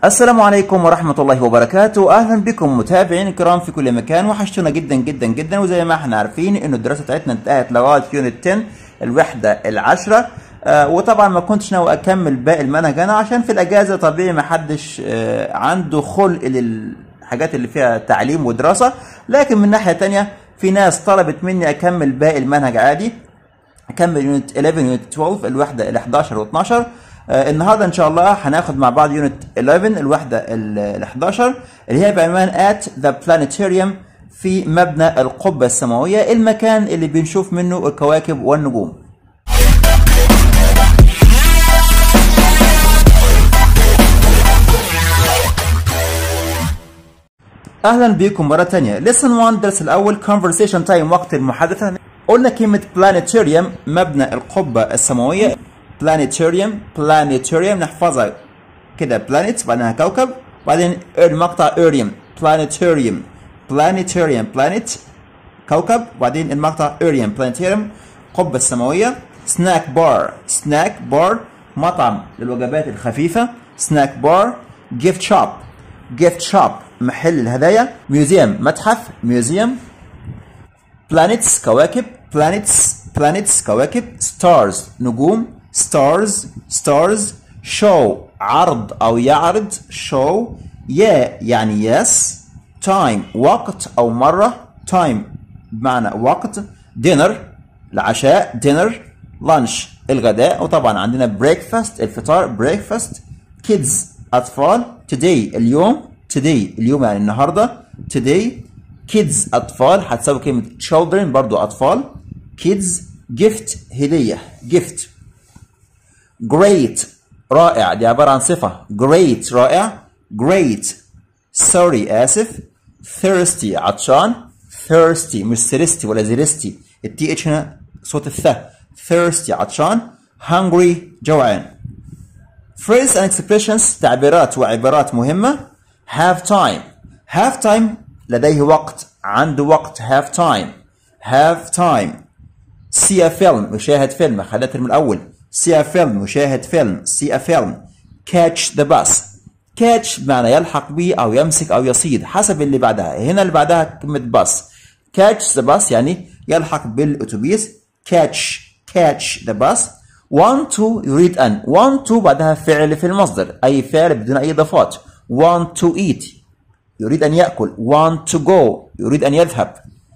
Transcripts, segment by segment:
السلام عليكم ورحمة الله وبركاته أهلا بكم متابعين الكرام في كل مكان وحشتونا جدا جدا جدا وزي ما احنا عارفين إنه الدراسة بتاعتنا انتهت لغاية يونت 10 الوحدة العشرة آه وطبعا ما كنتش ناوي أكمل باقي المنهج أنا عشان في الأجازة طبيعي ما حدش آه عنده خلق للحاجات اللي فيها تعليم ودراسة لكن من ناحية تانية في ناس طلبت مني أكمل باقي المنهج عادي اكمل يونت 11 يونت 12 الوحده ال 11 و12 آه النهارده ان شاء الله هناخد مع بعض يونت 11 الوحده ال 11 اللي هي بعنوان at the planetarium في مبنى القبه السماويه المكان اللي بنشوف منه الكواكب والنجوم اهلا بكم مره تانية lesson 1 الدرس الاول conversation time وقت المحادثه قلنا كلمه planetarium مبنى القبه السماويه planetarium planetarium نحفظها كده planet بعدين كوكب بعدين المقطع اريوم planetarium planetarium planet كوكب بعدين المقطع اريوم planetarium قبه السماويه سناك بار سناك بار مطعم للوجبات الخفيفه سناك بار gift shop gift shop محل الهدايا ميوزيوم متحف ميوزيوم planets كواكب planets planets كواكب stars نجوم stars stars show عرض أو يعرض show yeah يعني yes time وقت أو مرة time بمعنى وقت dinner العشاء dinner lunch الغداء وطبعا عندنا breakfast الفطار breakfast kids أطفال today اليوم today اليوم يعني النهارده today kids أطفال هتساوي كلمة children برضو أطفال kids gift هدية gift great رائع دي عبارة عن صفة great رائع great sorry آسف thirsty عطشان thirsty مش thirsty ولا زيرستي التي اتش هنا صوت الث thirsty عطشان hungry جوعان phrase and expressions تعبيرات وعبارات مهمة have time have time لديه وقت عنده وقت have time have time see a film يشاهد فيلم خلينا الترم الأول see a film يشاهد فيلم see a film catch the bus catch بمعنى يلحق به أو يمسك أو يصيد حسب اللي بعدها هنا اللي بعدها كلمة bus catch the bus يعني يلحق بالأتوبيس catch catch the bus want to يريد أن want to بعدها فعل في المصدر أي فعل بدون أي إضافات want to eat يريد أن يأكل want to go يريد أن يذهب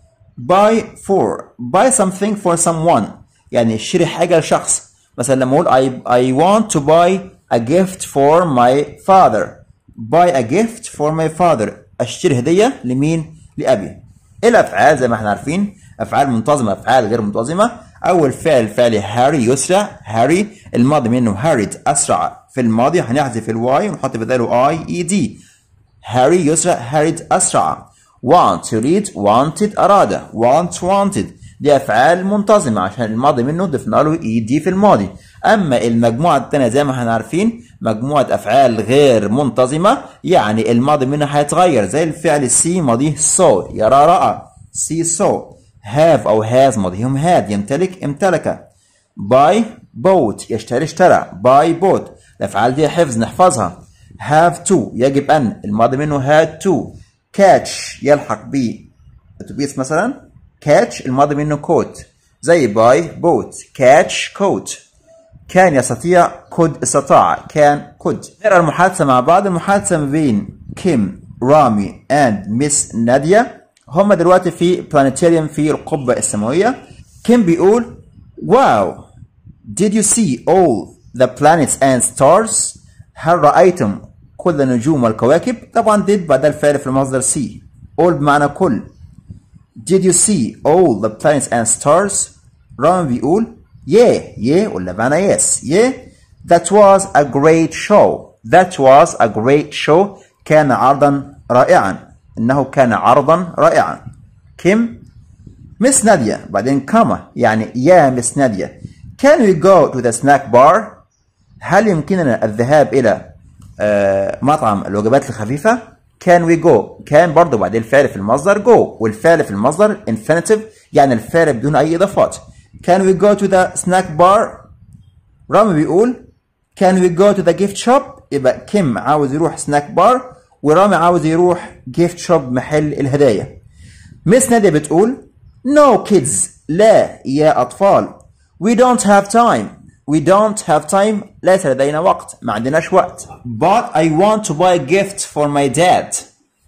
buy for buy something for someone يعني اشتري حاجة لشخص مثلا لما أقول I, I want to buy a gift for my father buy a gift for my father اشتري هدية لمين لأبي الأفعال زي ما احنا عارفين أفعال منتظمة أفعال غير منتظمة أول فعل فعل هاري يسرع هاري الماضي منه هاريد أسرع في الماضي هنحذف الواي ونحط بداله اي اي دي هاري يسرع هاريد أسرع want يريد wanted أراد want wanted دي أفعال منتظمة عشان الماضي منه ضفنا له اي دي في الماضي أما المجموعة التانية زي ما احنا عارفين مجموعة أفعال غير منتظمة يعني الماضي منها هيتغير زي الفعل سي ماضيه سو يرى رأى سي سو have أو has ماضيهم had يمتلك امتلك buy bought يشتري اشترى buy bought الأفعال دي حفظ نحفظها have to يجب أن الماضي منه had to catch يلحق ب أتوبيس مثلا catch الماضي منه coat زي buy bought catch coat كان يستطيع could استطاع كان could نقرا المحادثة مع بعض المحادثة ما بين كيم رامي and مس نادية هم دلوقتي في بلانيتاريوم في القبة السماوية كيم بيقول واو did you see all the planets and stars هل رأيتم كل النجوم والكواكب طبعا did بعد الفعل في المصدر see all بمعنى كل did you see all the planets and stars رامي بيقول yeah yeah ولا بمعنى yes yeah that was a great show that was a great show كان عرضا رائعا انه كان عرضا رائعا كيم مس نادية بعدين كاما يعني يا مس نادية can we go to the snack bar هل يمكننا الذهاب إلى آه مطعم الوجبات الخفيفة can we go كان برضو بعدين الفعل في المصدر go والفعل في المصدر infinitive يعني الفعل بدون أي إضافات can we go to the snack bar رامي بيقول can we go to the gift shop يبقى كيم عاوز يروح سناك بار ورامي عاوز يروح جيفت شوب محل الهدايا مس نادية بتقول No kids لا يا أطفال We don't have time We don't have time ليس لدينا وقت ما عندناش وقت But I want to buy a gift for my dad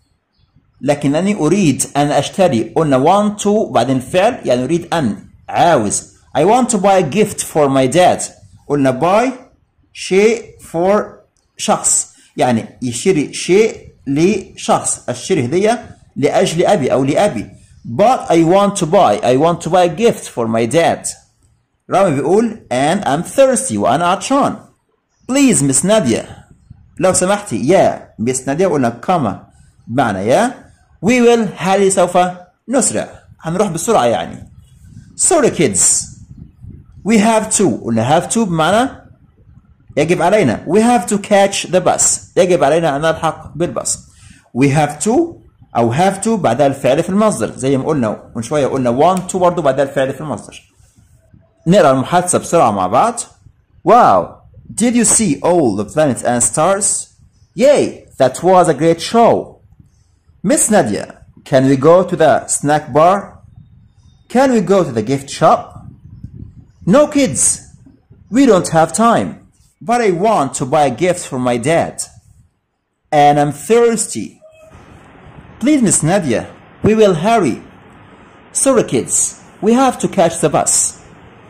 لكنني أريد أن أشتري قلنا want to بعدين الفعل يعني أريد أن عاوز I want to buy a gift for my dad قلنا buy شيء for شخص يعني يشتري شيء لشخص أشتري هدية لأجل أبي أو لأبي but I want to buy I want to buy a gift for my dad رامي بيقول and I'm thirsty وأنا عطشان please miss نادية لو سمحتي يا miss نادية قلنا كما بمعنى يا we will هذه سوف نسرع هنروح بسرعة يعني sorry kids we have to قلنا have to بمعنى يجب علينا we have to catch the bus يجب علينا أن نلحق بالباص we have to أو have to بعدها الفعل في المصدر زي ما قلنا من شوية قلنا want to برضه بعدها الفعل في المصدر نقرأ المحادثة بسرعة مع بعض Wow Did you see all the planets and stars? Yay That was a great show Miss Nadia Can we go to the snack bar? Can we go to the gift shop? No kids We don't have time But I want to buy a gift for my dad And I'm thirsty Please, Miss Nadia, we will hurry. Sorry, kids, we have to catch the bus.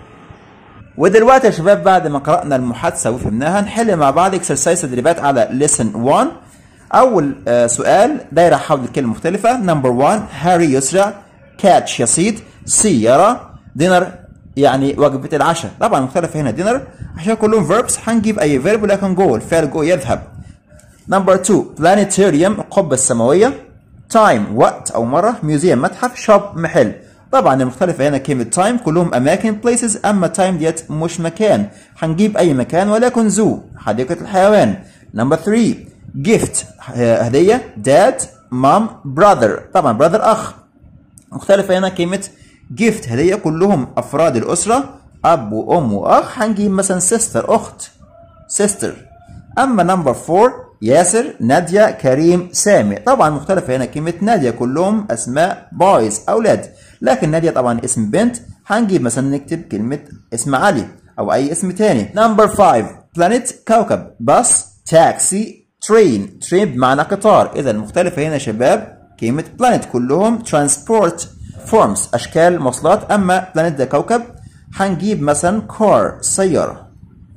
ودلوقتي يا شباب بعد ما قرأنا المحادثة وفهمناها نحل مع بعض اكسرسايز تدريبات على lesson 1 أول آه سؤال دايرة حول الكلمة مختلفة نمبر 1 هاري يسرع كاتش يصيد سي يرى دينر يعني وجبة العشاء طبعا مختلفة هنا دينر عشان كلهم verbs هنجيب أي verb ولكن جو الفعل جو يذهب نمبر 2 planetarium القبة السماوية تايم وقت او مره ميوزيوم متحف شوب محل طبعا المختلفه هنا كلمه تايم كلهم اماكن بليسز اما تايم ديت مش مكان هنجيب اي مكان ولكن زو حديقه الحيوان نمبر 3 جيفت هديه داد مام براذر طبعا براذر اخ مختلفه هنا كلمه جيفت هديه كلهم افراد الاسره اب وام واخ هنجيب مثلا سيستر اخت سيستر اما نمبر 4 ياسر نادية كريم سامي طبعا مختلفة هنا كلمة نادية كلهم أسماء بويز أولاد لكن نادية طبعا اسم بنت هنجيب مثلا نكتب كلمة اسم علي أو أي اسم تاني نمبر 5 بلانيت كوكب باص تاكسي ترين ترين بمعنى قطار إذا المختلفة هنا شباب كلمة بلانيت كلهم ترانسبورت فورمز أشكال مواصلات أما بلانيت ده كوكب هنجيب مثلا كار سيارة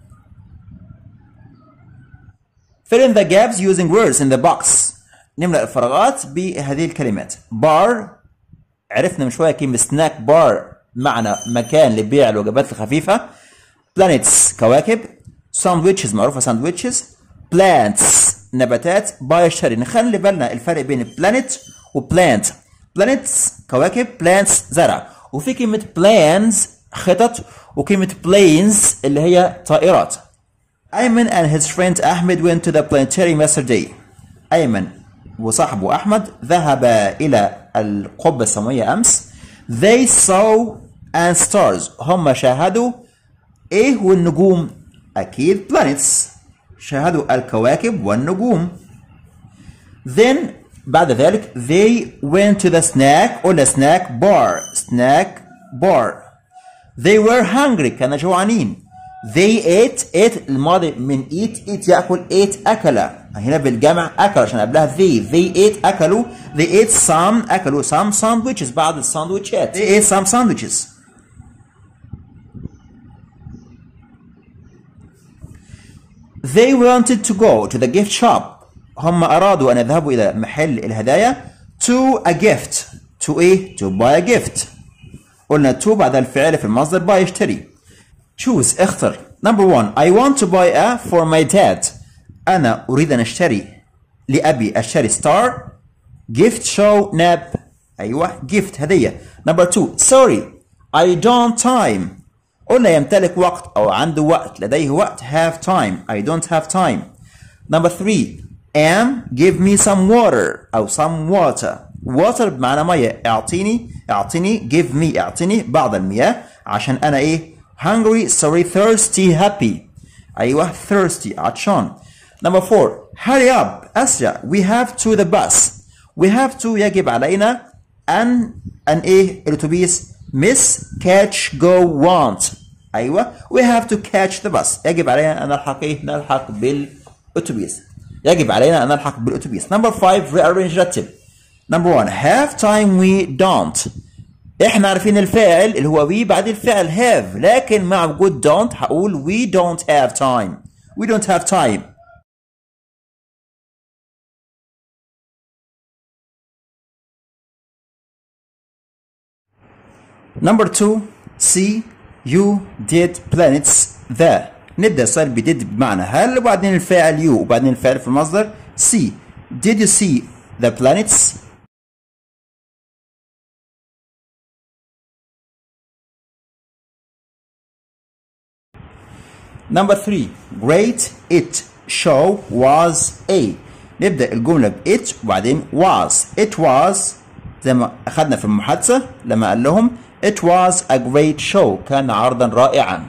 Fill in the gaps using words in the box. نملأ الفراغات بهذه الكلمات. بار عرفنا من شوية كلمة سناك بار معنى مكان لبيع الوجبات الخفيفة. planets كواكب. ساندويتشز معروفة ساندويتشز. plants نباتات. باي اشتري. نخلي بالنا الفرق بين planet وبلانت. planets كواكب. plants زرع. وفي كلمة plans خطط وكلمة planes اللي هي طائرات. أيمن and his friend أحمد went to the planetarium yesterday. أيمن وصاحبه أحمد ذهبا إلى القبة السماوية أمس. They saw and stars. هم شاهدوا إيه والنجوم؟ أكيد planets. شاهدوا الكواكب والنجوم. Then بعد ذلك they went to the snack قلنا snack bar snack bar. They were hungry كانوا جوعانين. they ate ate الماضي من eat eat يأكل ate أكل هنا بالجمع أكل عشان قبلها they they ate أكلوا they ate some أكلوا some sandwiches بعض الساندويتشات they ate some sandwiches they wanted to go to the gift shop هم أرادوا أن يذهبوا إلى محل الهدايا to a gift to إيه to buy a gift قلنا to بعد الفعل في المصدر buy يشتري choose اختر number one I want to buy a for my dad أنا أريد أن أشتري لأبي أشتري star gift show nap أيوة gift هدية number two sorry I don't time قلنا يمتلك وقت أو عنده وقت لديه وقت have time I don't have time number three am give me some water أو some water water بمعنى مية اعطيني اعطيني give me اعطيني بعض المياه عشان أنا إيه hungry sorry thirsty happy أيوة thirsty عطشان Number four, hurry up أسرع we have to the bus we have to يجب علينا أن أن إيه الأتوبيس miss catch go want أيوة we have to catch the bus يجب علينا أن نلحق إيه نلحق بالأتوبيس يجب علينا أن نلحق بالأتوبيس number five rearrange رتب number one have time we don't احنا عارفين الفاعل اللي هو we بعد الفعل have لكن مع وجود don't هقول we don't have time we don't have time Number two, see you did planets the نبدأ السؤال ب did بمعنى هل وبعدين الفاعل you وبعدين الفعل في المصدر see did you see the planets Number three, great it show was a نبدأ الجملة ب it وبعدين was it was زي ما أخذنا في المحادثة لما قال لهم It was a great show كان عرضا رائعا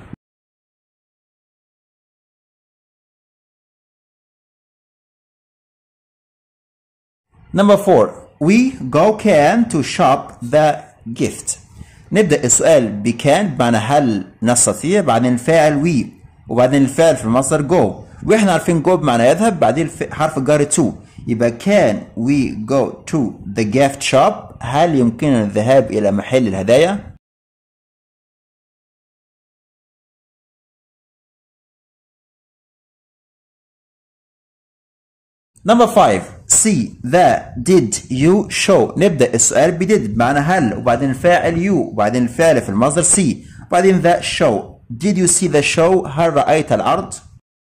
Number four We go can to shop the gift نبدأ السؤال بكان بمعنى هل نستطيع بعدين الفاعل we وبعدين الفعل في المصدر go واحنا عارفين go بمعنى يذهب بعدين حرف الجر to يبقى can we go to the gift shop هل يمكننا الذهاب إلى محل الهدايا؟ Number five see the did you show نبدأ السؤال ب did بمعنى هل وبعدين الفاعل you وبعدين الفعل في المصدر see وبعدين the show did you see the show هل رأيت العرض؟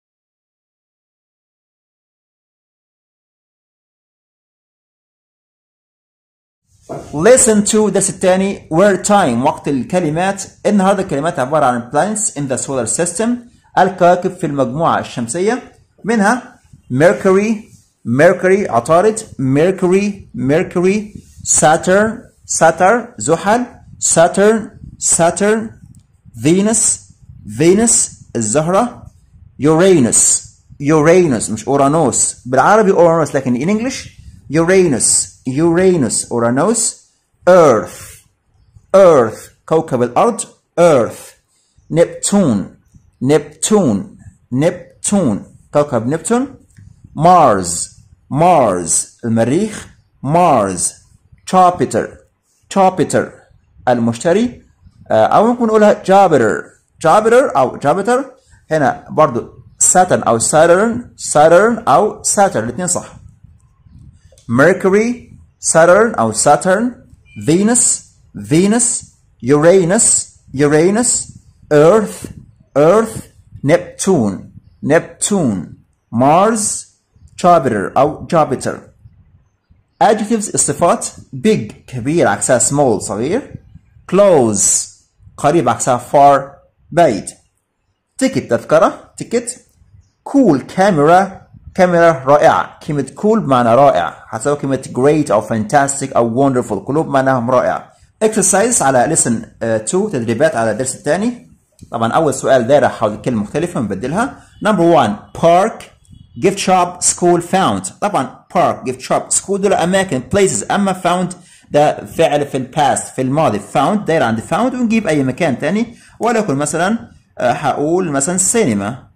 Listen to درس الثاني where time وقت الكلمات النهارده الكلمات عبارة عن planets in the solar system الكواكب في المجموعة الشمسية منها Mercury Mercury عطارد Mercury Mercury Saturn Saturn زحل Saturn Saturn Venus Venus الزهرة Uranus Uranus مش أورانوس بالعربي أورانوس لكن in English Uranus Uranus Uranus Earth Earth كوكب الأرض Earth Neptune Neptune Neptune كوكب نبتون Mars Mars المريخ Mars Jupiter Jupiter المشتري أو ممكن نقولها Jupiter Jupiter أو Jupiter هنا برضو Saturn أو Saturn Saturn أو Saturn الاثنين صح Mercury Saturn أو Saturn Venus Venus Uranus Uranus Earth Earth Neptune Neptune Mars Jupiter أو Jupiter Adjectives الصفات big كبير عكسها small صغير close قريب عكسها far بعيد ticket تذكرة ticket cool camera كاميرا رائعة كلمة cool بمعنى رائع هتساوي كلمة great أو fantastic أو wonderful كلهم معناهم رائع exercise على lesson 2 تدريبات على الدرس الثاني طبعا أول سؤال دايرة حول كلمة مختلفة بنبدلها number one park gift shop school found طبعا park gift shop school دول أماكن places أما found ده فعل في الباست في الماضي found داير عند found ونجيب أي مكان تاني ولكن مثلا هقول مثلا سينما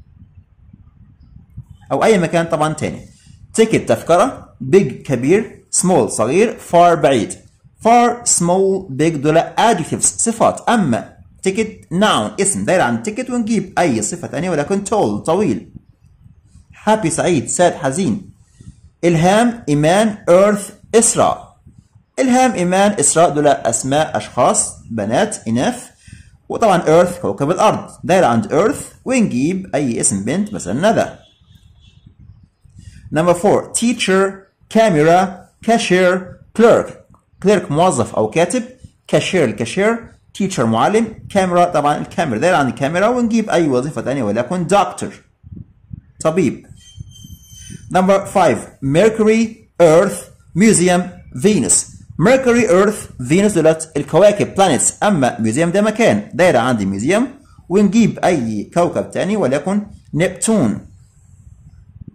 او اي مكان طبعا تاني تيكت تذكرة big كبير small صغير far بعيد far small big دول adjectives صفات اما تيكت noun اسم داير عن تيكت ونجيب اي صفة تانية ولكن tall طويل happy سعيد sad حزين الهام ايمان earth اسراء الهام ايمان اسراء دول اسماء اشخاص بنات اناث وطبعا earth كوكب الارض داير عند earth ونجيب اي اسم بنت مثلا ندى Number four, teacher, camera, cashier, clerk. clerk موظف أو كاتب. cashier الكاشير. teacher معلم. camera طبعا الكاميرا داير عن الكاميرا ونجيب أي وظيفة تانية ولكن doctor. طبيب. Number five, Mercury, Earth, Museum, Venus. Mercury, Earth, Venus دولت الكواكب planets أما museum ده مكان دايرة عندي museum ونجيب أي كوكب تاني وليكن نبتون.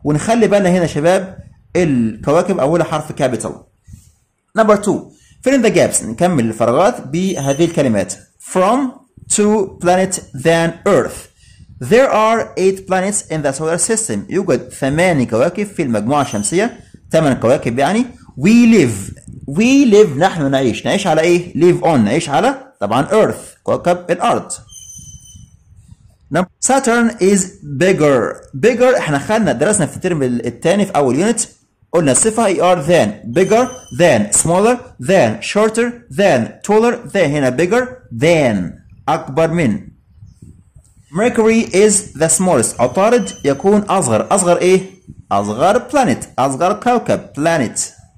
ونخلي بالنا هنا يا شباب الكواكب اولها حرف كابيتال نمبر 2 fill in the gaps نكمل الفراغات بهذه الكلمات from to planet than earth There are eight planets in the solar system. يوجد ثماني كواكب في المجموعة الشمسية. ثمان كواكب يعني. We live. We live نحن نعيش. نعيش على إيه؟ live on. نعيش على طبعا Earth. كوكب الأرض. Saturn is bigger. Bigger احنا خدنا درسنا في الترم الثاني في أول يونت قلنا الصفة ER than bigger than smaller than shorter than taller than هنا bigger than أكبر من Mercury is the smallest عطارد يكون أصغر أصغر إيه؟ أصغر planet أصغر كوكب planet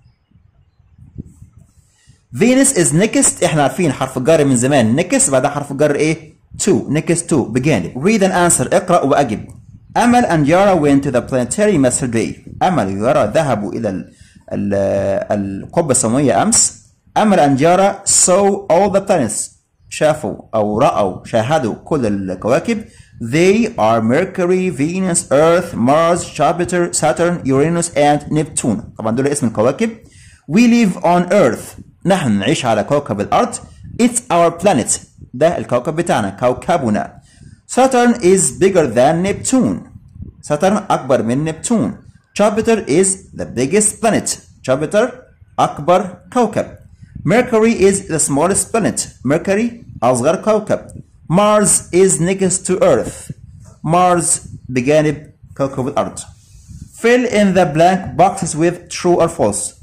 Venus is next إحنا عارفين حرف الجر من زمان next بعدها حرف الجر إيه؟ to next to بجانب read and answer اقرأ وأجب أمل and Yara went to the planetarium yesterday أمل ويارا ذهبوا إلى ال ال القبة السماوية أمس أمل and Yara saw all the planets شافوا أو رأوا شاهدوا كل الكواكب They are Mercury, Venus, Earth, Mars, Jupiter, Saturn, Uranus and Neptune طبعا دول اسم الكواكب We live on Earth نحن نعيش على كوكب الأرض It's our planet ده الكوكب بتاعنا كوكبنا Saturn is bigger than Neptune Saturn أكبر من نبتون Jupiter is the biggest planet Jupiter أكبر كوكب Mercury is the smallest planet. Mercury أصغر كوكب. Mars is next to Earth. Mars بجانب كوكب الأرض. Fill in the blank boxes with true or false.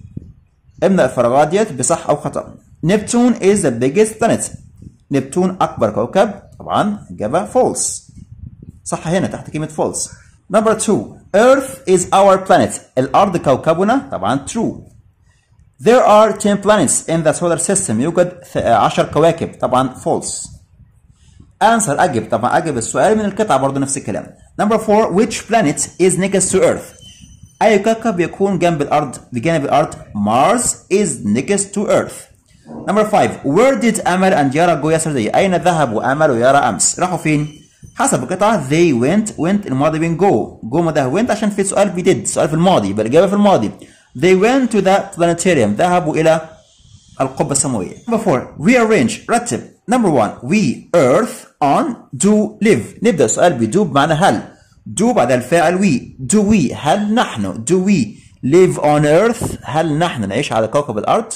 املأ الفراغات ديت بصح أو خطأ. Neptune is the biggest planet. نبتون أكبر كوكب. طبعا إجابة false. صح هنا تحت كلمة false. Number two. Earth is our planet. الأرض كوكبنا. طبعا true. There are 10 planets in the solar system يوجد 10 كواكب طبعا false answer أجب طبعا أجب السؤال من القطعة برضه نفس الكلام number 4 which planet is next to earth أي كوكب يكون جنب الأرض بجانب الأرض Mars is next to earth number 5 where did أمل and Yara go yesterday أين ذهبوا أمل ويارا أمس راحوا فين حسب القطعة they went went الماضي بين go go مده went عشان في سؤال في did سؤال في الماضي يبقى الإجابة في الماضي They went to the planetarium. ذهبوا إلى القبة السماوية. Number four, rearrange. رتب. Number one, we earth on do live. نبدأ السؤال ب do بمعنى هل. do بعد الفاعل we. Do we هل نحن do we live on earth هل نحن نعيش على كوكب الأرض؟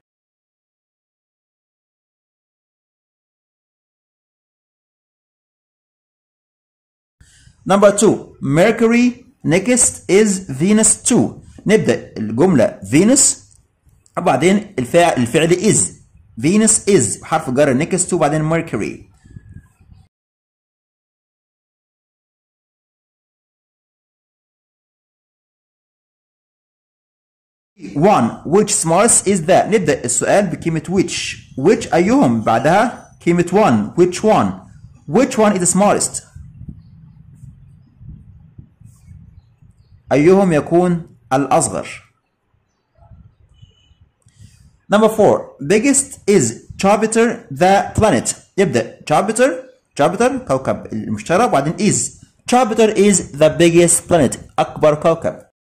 Number two, Mercury next is Venus too. نبدا الجمله فينوس وبعدين الفعل الفعل از فينوس از حرف جر نيكست وبعدين ميركوري one which smallest is that نبدا السؤال بكلمه which which ايهم بعدها كلمه one which one which one is the smallest ايهم يكون الأصغر. Number four, biggest is Jupiter the planet. يبدأ Jupiter Jupiter كوكب المشتري وبعدين is. Jupiter is the biggest planet. أكبر كوكب.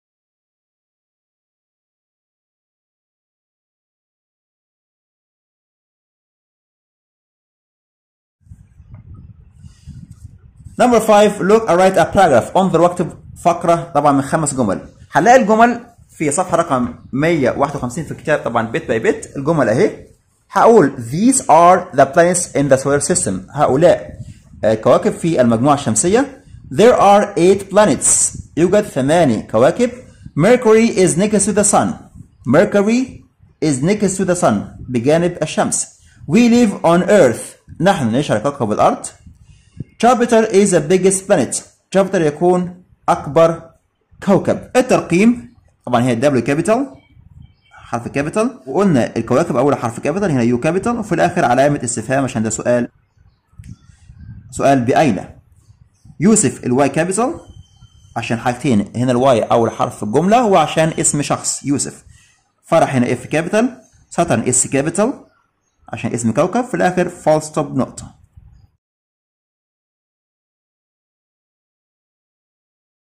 Number five, look or write a paragraph. انظر واكتب فقرة طبعا من خمس جمل. هنلاقي الجمل في صفحة رقم 151 في الكتاب طبعا بيت باي بيت الجمل اهي هقول these are the planets in the solar system هؤلاء كواكب في المجموعة الشمسية there are eight planets يوجد ثماني كواكب Mercury is next to the sun Mercury is next to the sun بجانب الشمس we live on earth نحن نعيش على كوكب الأرض Jupiter is the biggest planet Jupiter يكون أكبر كوكب الترقيم طبعا هي الدبليو كابيتال حرف كابيتال وقلنا الكواكب اول حرف كابيتال هنا يو كابيتال وفي الاخر علامه استفهام عشان ده سؤال سؤال باين يوسف الواي كابيتال عشان حاجتين هنا الواي اول حرف في الجمله وعشان اسم شخص يوسف فرح هنا اف كابيتال ساترن اس كابيتال عشان اسم كوكب في الاخر فول ستوب نقطه